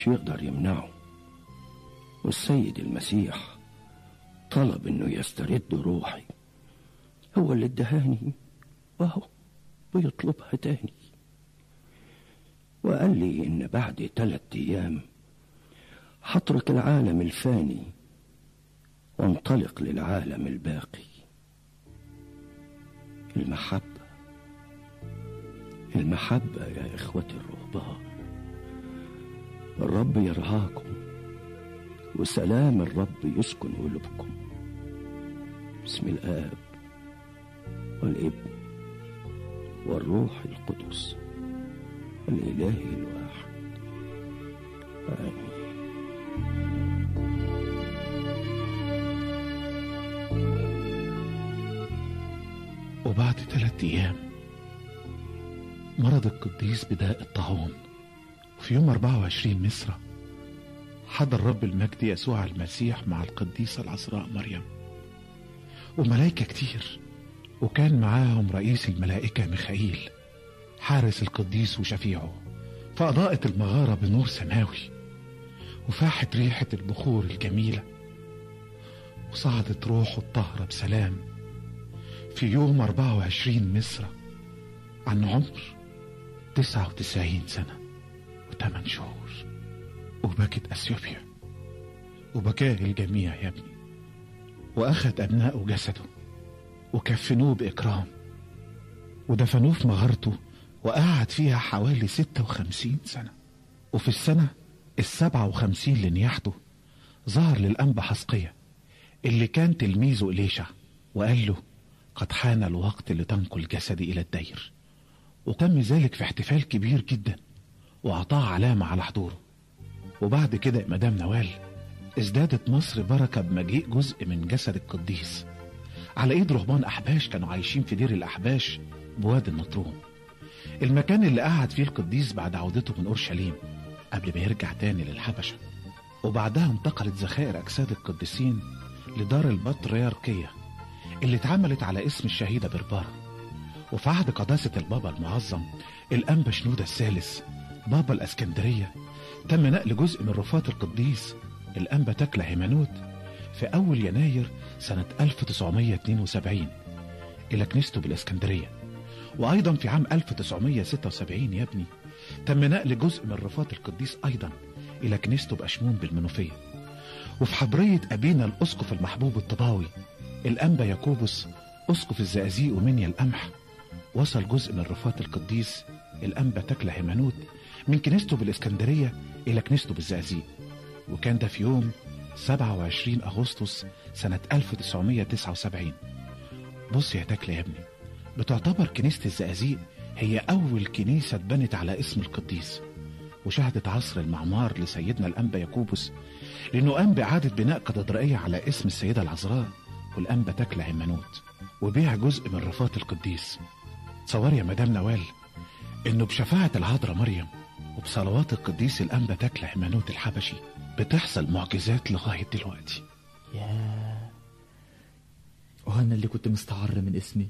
يقدر يمنعه والسيد المسيح طلب انه يسترد روحي هو اللي ادهاني وهو بيطلبها تاني وقال لي ان بعد تلات ايام هترك العالم الفاني وانطلق للعالم الباقي المحبة المحبة يا إخوتي الرهبان الرب يرعاكم وسلام الرب يسكن قلوبكم بسم الآب والابن والروح القدس الإله الواحد آمين وبعد ثلاثة أيام مرض القديس بداء الطاعون وفي يوم 24 مصر حضر رب المجد يسوع المسيح مع القديسة العذراء مريم وملائكة كتير وكان معاهم رئيس الملائكة ميخائيل حارس القديس وشفيعه فأضاءت المغارة بنور سماوي وفاحت ريحة البخور الجميلة وصعدت روحه الطاهرة بسلام في يوم 24 مصر عن عمر 99 سنة وثمان شهور وبكت أثيوبيا وبكاه الجميع يا ابني وأخذ أبناءه جسده وكفنوه بإكرام ودفنوه في مغارته وقعد فيها حوالي 56 سنة وفي السنة السبعة وخمسين لنياحته ظهر للأنبا حسقية اللي كان تلميذه إليشع وقال له قد حان الوقت لتنقل جسدي إلى الدير وتم ذلك في احتفال كبير جدا وأعطاه علامة على حضوره وبعد كده مدام نوال ازدادت مصر بركة بمجيء جزء من جسد القديس على ايد رهبان احباش كانوا عايشين في دير الاحباش بوادي النطرون المكان اللي قعد فيه القديس بعد عودته من اورشليم قبل ما يرجع تاني للحبشة وبعدها انتقلت ذخائر اجساد القديسين لدار البطريركية اللي اتعملت على اسم الشهيدة بربارة وفي عهد قداسة البابا المعظم الأنبا شنودة الثالث بابا الأسكندرية تم نقل جزء من رفات القديس الأنبا تكلة هيمانوت في أول يناير سنة 1972 إلى كنيسته بالإسكندرية وأيضا في عام 1976 يا ابني تم نقل جزء من رفات القديس أيضا إلى كنيسته بأشمون بالمنوفية وفي حبرية أبينا الأسقف المحبوب الطباوي الأنبا ياكوبوس أسقف الزقازيق ومنيا القمح وصل جزء من رفات القديس الأنبا تكلة هيمانوت من كنيسته بالإسكندرية إلى كنيسته بالزقازيق وكان ده في يوم 27 أغسطس سنة 1979 بص يا تكلة يا ابني بتعتبر كنيسة الزقازيق هي أول كنيسة اتبنت على اسم القديس وشهدت عصر المعمار لسيدنا الأنبا ياكوبوس لأنه قام بإعادة بناء كاتدرائية على اسم السيدة العذراء والأنبا تكلة هيمانوت وبيع جزء من رفات القديس تصور يا مدام نوال إنه بشفاعة العذراء مريم وبصلوات القديس الأنبا تكلة هيمانوت الحبشي بتحصل معجزات لغاية دلوقتي ياه وأنا اللي كنت مستعر من اسمي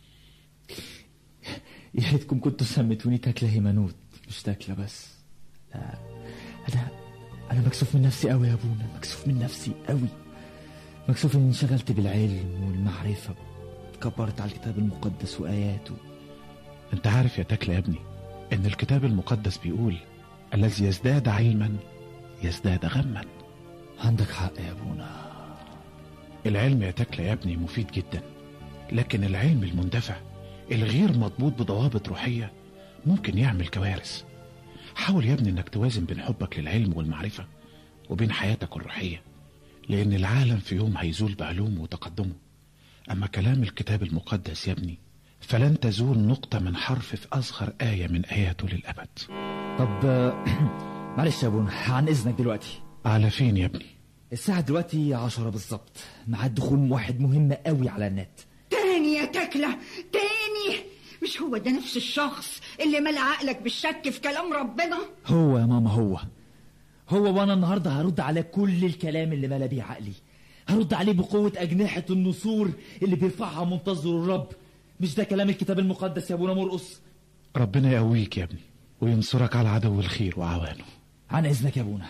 يا ريتكم كنتوا سميتوني تاكلة هيمانوت مش تاكلة بس لا أنا أنا مكسوف من نفسي قوي يا أبونا مكسوف من نفسي قوي مكسوف إني انشغلت بالعلم والمعرفة كبرت على الكتاب المقدس وآياته انت عارف يا تكلة يا ابني ان الكتاب المقدس بيقول الذي يزداد علما يزداد غما عندك حق يا أبونا العلم يا تكلة يا ابني مفيد جدا لكن العلم المندفع الغير مضبوط بضوابط روحية ممكن يعمل كوارث حاول يا ابني انك توازن بين حبك للعلم والمعرفة وبين حياتك الروحية لان العالم في يوم هيزول بعلومه وتقدمه اما كلام الكتاب المقدس يا ابني فلن تزول نقطة من حرف في أصغر آية من آياته للأبد طب آه، معلش يا أبونا عن إذنك دلوقتي على فين يا ابني الساعة دلوقتي عشرة بالظبط ميعاد دخول واحد مهم قوي على النت تاني يا تكلة تاني مش هو ده نفس الشخص اللي ملى عقلك بالشك في كلام ربنا هو يا ماما هو هو وانا النهارده هرد على كل الكلام اللي ملا بيه عقلي هرد عليه بقوة أجنحة النسور اللي بيرفعها منتظر الرب مش ده كلام الكتاب المقدس يا أبونا مرقص ربنا يقويك يا ابني وينصرك على عدو الخير وعوانه عن اذنك يا ابونا